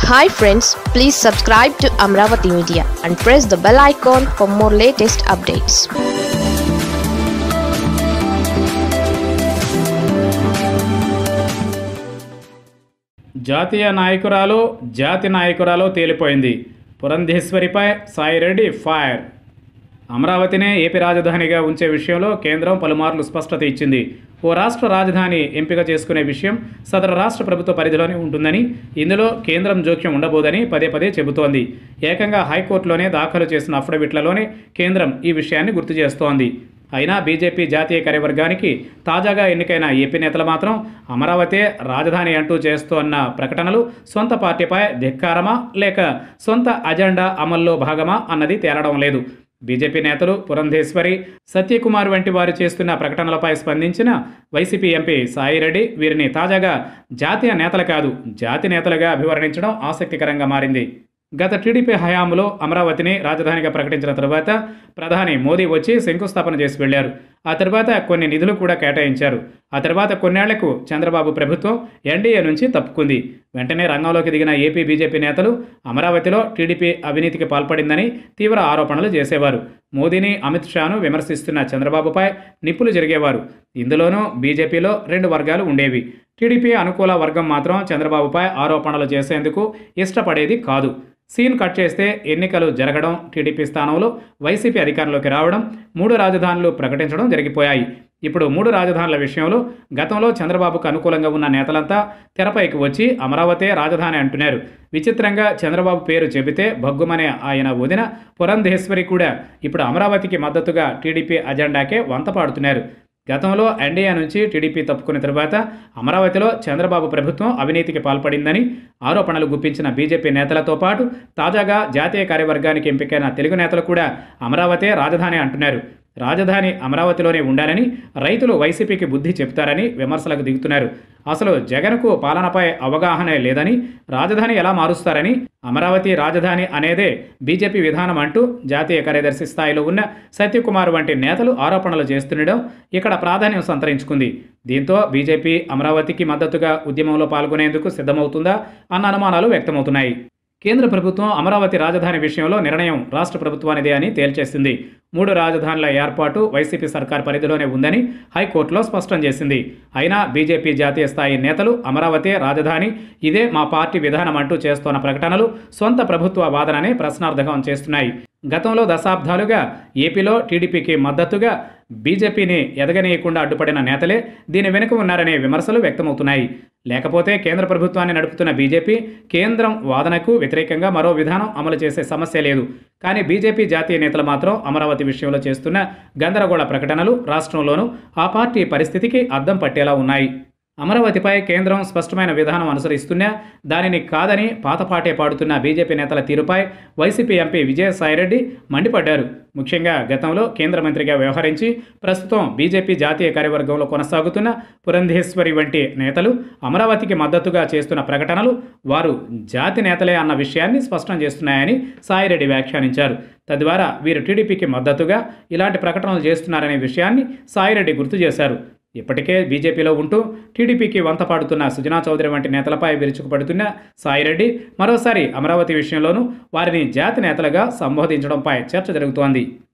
hi friends please subscribe to Amaravati media and press the bell icon for more latest updates జాతీయ నాయకురాలు జాతి నాయకురాలు తేలిపోయింది పురంధేశ్వరిపై సాయిరెడ్డి ఫైర్ అమరావతినే ఏపీ రాజధానిగా ఉంచే విషయంలో కేంద్రం పలుమార్లు స్పష్టత ఇచ్చింది ఓ రాష్ట్ర రాజధాని ఎంపిక చేసుకునే విషయం సదరు రాష్ట్ర ప్రభుత్వ పరిధిలోనే ఉంటుందని ఇందులో కేంద్రం జోక్యం ఉండబోదని పదే పదే చెబుతోంది ఏకంగా హైకోర్టులోనే దాఖలు చేసిన అఫిడవిట్లలోనే కేంద్రం ఈ విషయాన్ని గుర్తు చేస్తోంది అయినా బీజేపీ జాతీయ కార్యవర్గానికి తాజాగా ఎన్నికైన ఏపీ నేతలు మాత్రం అమరావతి రాజధాని అంటూ చేస్తోన్న ప్రకటనలు సొంత పార్టీపై ధిక్కారమా లేక సొంత అజెండా అమల్లో భాగమా అన్నది తేలడం లేదు బీజేపీ నేతలు పురంధేశ్వరి సత్యకుమార్ వంటి వారు చేస్తున్న ప్రకటనలపై స్పందించిన వైసీపీ ఎంపీ సాయిరెడ్డి వీరిని తాజాగా జాతీయ నేతలు కాదు జాతి నేతలుగా అభివర్ణించడం ఆసక్తికరంగా మారింది గత టీడీపీ హయాంలో అమరావతిని రాజధానిగా ప్రకటించిన తరువాత ప్రధాని మోదీ వచ్చి శంకుస్థాపన చేసి వెళ్లారు ఆ తర్వాత కొన్ని నిధులు కూడా కేటాయించారు ఆ తర్వాత కొన్నేళ్లకు చంద్రబాబు ప్రభుత్వం ఎన్డీఏ నుంచి తప్పుకుంది వెంటనే రంగంలోకి దిగిన ఏపీ బీజేపీ నేతలు అమరావతిలో టీడీపీ అవినీతికి పాల్పడిందని తీవ్ర ఆరోపణలు చేసేవారు మోదీని అమిత్ షాను విమర్శిస్తున్న చంద్రబాబుపై నిప్పులు జరిగేవారు ఇందులోనూ బీజేపీలో రెండు వర్గాలు ఉండేవి టీడీపీ అనుకూల వర్గం మాత్రం చంద్రబాబుపై ఆరోపణలు చేసేందుకు ఇష్టపడేది కాదు సీన్ కట్ చేస్తే ఎన్నికలు జరగడం టీడీపీ స్థానంలో వైసీపీ అధికారంలోకి రావడం మూడు రాజధానులు ప్రకటించడం జరిగిపోయాయి ఇప్పుడు మూడు రాజధానుల విషయంలో గతంలో చంద్రబాబుకు అనుకూలంగా ఉన్న నేతలంతా తెరపైకి వచ్చి అమరావతే రాజధాని అంటున్నారు విచిత్రంగా చంద్రబాబు పేరు చెబితే భగ్గుమనే ఆయన వదిన పురంధేశ్వరి కూడా ఇప్పుడు అమరావతికి మద్దతుగా టీడీపీ అజెండాకే వంత పాడుతున్నారు గతంలో ఎన్డీఏ నుంచి టీడీపీ తప్పుకున్న తరువాత అమరావతిలో చంద్రబాబు ప్రభుత్వం అవినీతికి పాల్పడిందని ఆరోపణలు గుప్పించిన బీజేపీ నేతలతో పాటు తాజాగా జాతీయ కార్యవర్గానికి ఎంపికైన తెలుగు నేతలు కూడా అమరావతే రాజధాని అంటున్నారు రాజధాని అమరావతిలోనే ఉండాలని రైతులు వైసీపీకి బుద్ధి చెప్తారని విమర్శలకు దిగుతున్నారు అసలు జగన్కు పాలనపై అవగాహన లేదని రాజధాని ఎలా మారుస్తారని అమరావతి రాజధాని అనేదే బీజేపీ విధానం అంటూ జాతీయ కార్యదర్శి స్థాయిలో ఉన్న సత్యకుమార్ వంటి నేతలు ఆరోపణలు చేస్తుండడం ఇక్కడ ప్రాధాన్యం సంతరించుకుంది దీంతో బీజేపీ అమరావతికి మద్దతుగా ఉద్యమంలో పాల్గొనేందుకు సిద్ధమవుతుందా అన్న అనుమానాలు వ్యక్తమవుతున్నాయి కేంద్ర ప్రభుత్వం అమరావతి రాజధాని విషయంలో నిర్ణయం రాష్ట్ర ప్రభుత్వానిదే అని తేల్చేసింది మూడు రాజధానుల ఏర్పాటు వైసీపీ సర్కార్ పరిధిలోనే ఉందని హైకోర్టులో స్పష్టం చేసింది అయినా బీజేపీ జాతీయ స్థాయి నేతలు అమరావతి రాజధాని ఇదే మా పార్టీ విధానం అంటూ చేస్తున్న ప్రకటనలు సొంత ప్రభుత్వ వాదననే ప్రశ్నార్థకం చేస్తున్నాయి గతంలో దశాబ్దాలుగా ఏపీలో టీడీపీకి మద్దతుగా బీజేపీని ఎదగనీయకుండా అడ్డుపడిన నేతలే దీని వెనుక ఉన్నారనే విమర్శలు వ్యక్తమవుతున్నాయి లేకపోతే కేంద్ర ప్రభుత్వాన్ని నడుపుతున్న బీజేపీ కేంద్రం వాదనకు వ్యతిరేకంగా మరో విధానం అమలు చేసే సమస్య లేదు కానీ బీజేపీ జాతీయ నేతలు మాత్రం అమరావతి విషయంలో చేస్తున్న గందరగోళ ప్రకటనలు రాష్ట్రంలోనూ ఆ పార్టీ పరిస్థితికి అద్దం పట్టేలా ఉన్నాయి అమరావతిపై కేంద్రం స్పష్టమైన విధానం అనుసరిస్తున్నా దానిని కాదని పాతపాటే పాడుతున్న బీజేపీ నేతల తీరుపై వైసీపీ ఎంపీ విజయసాయిరెడ్డి మండిపడ్డారు ముఖ్యంగా గతంలో కేంద్ర మంత్రిగా వ్యవహరించి ప్రస్తుతం బీజేపీ జాతీయ కార్యవర్గంలో కొనసాగుతున్న పురంధేశ్వరి వంటి నేతలు అమరావతికి మద్దతుగా చేస్తున్న ప్రకటనలు వారు జాతి నేతలే అన్న విషయాన్ని స్పష్టం చేస్తున్నాయని సాయిరెడ్డి వ్యాఖ్యానించారు తద్వారా వీరు టీడీపీకి మద్దతుగా ఇలాంటి ప్రకటనలు చేస్తున్నారనే విషయాన్ని సాయిరెడ్డి గుర్తు చేశారు ఇప్పటికే బీజేపీలో ఉంటూ టీడీపీకి వంత పాడుతున్న సుజనా చౌదరి వంటి నేతలపై విరుచుకుపడుతున్న సాయిరెడ్డి మరోసారి అమరావతి విషయంలోనూ వారిని జాతి నేతలుగా సంబోధించడంపై చర్చ జరుగుతోంది